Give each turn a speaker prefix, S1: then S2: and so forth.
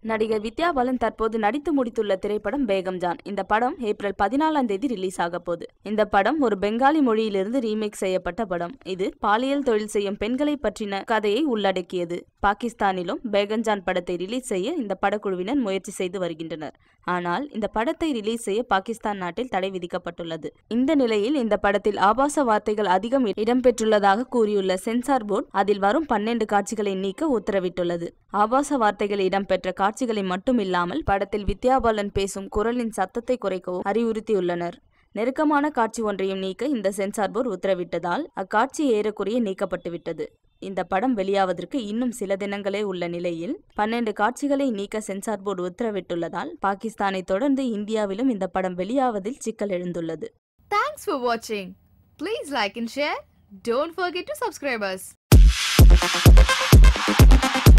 S1: நடிகர் வித்யா பாலன் தற்போது நடித்து முடித்துள்ள திரைப்படம் பேகம் ஜான் இந்த படம் ஏப்ரல் பதினாலாம் தேதி ரிலீஸ் ஆக போகுது இந்த படம் ஒரு பெங்காலி மொழியிலிருந்து ரீமேக் செய்யப்பட்ட படம் இது பாலியல் தொழில் செய்யும் பெண்களை பற்றின கதையை உள்ளடக்கியது பாகிஸ்தானிலும் பேகஞ்சான் படத்தை ரிலீஸ் செய்ய இந்த படக்குழுவினர் முயற்சி செய்து வருகின்றனர் ஆனால் இந்த படத்தை ரிலீஸ் செய்ய பாகிஸ்தான் நாட்டில் தடை விதிக்கப்பட்டுள்ளது இந்த நிலையில் இந்த படத்தில் ஆபாச வார்த்தைகள் அதிகம் இடம்பெற்றுள்ளதாக கூறியுள்ள சென்சார் போர்டு அதில் வரும் பன்னெண்டு காட்சிகளை நீக்க உத்தரவிட்டுள்ளது ஆபாச வார்த்தைகள் இடம்பெற்ற காட்சிகளை மட்டுமில்லாமல் படத்தில் வித்யாபாலன் பேசும் குரலின் சத்தத்தை குறைக்கவும் அறிவுறுத்தியுள்ளனர் நெருக்கமான காட்சி ஒன்றையும் நீக்க இந்த சென்சார் போர்டு உத்தரவிட்டதால் அக்காட்சி ஏறக்குறைய நீக்கப்பட்டுவிட்டது இந்த படம் வெளியாவதற்கு இன்னும் சில தினங்களே உள்ள நிலையில் பன்னெண்டு காட்சிகளை நீக்க சென்சார் போர்டு உத்தரவிட்டுள்ளதால் பாகிஸ்தானை தொடர்ந்து இந்தியாவிலும் இந்த படம் வெளியாவதில் சிக்கல் எழுந்துள்ளது
S2: Thanks for watching. Please like and share. Don't forget to subscribe us.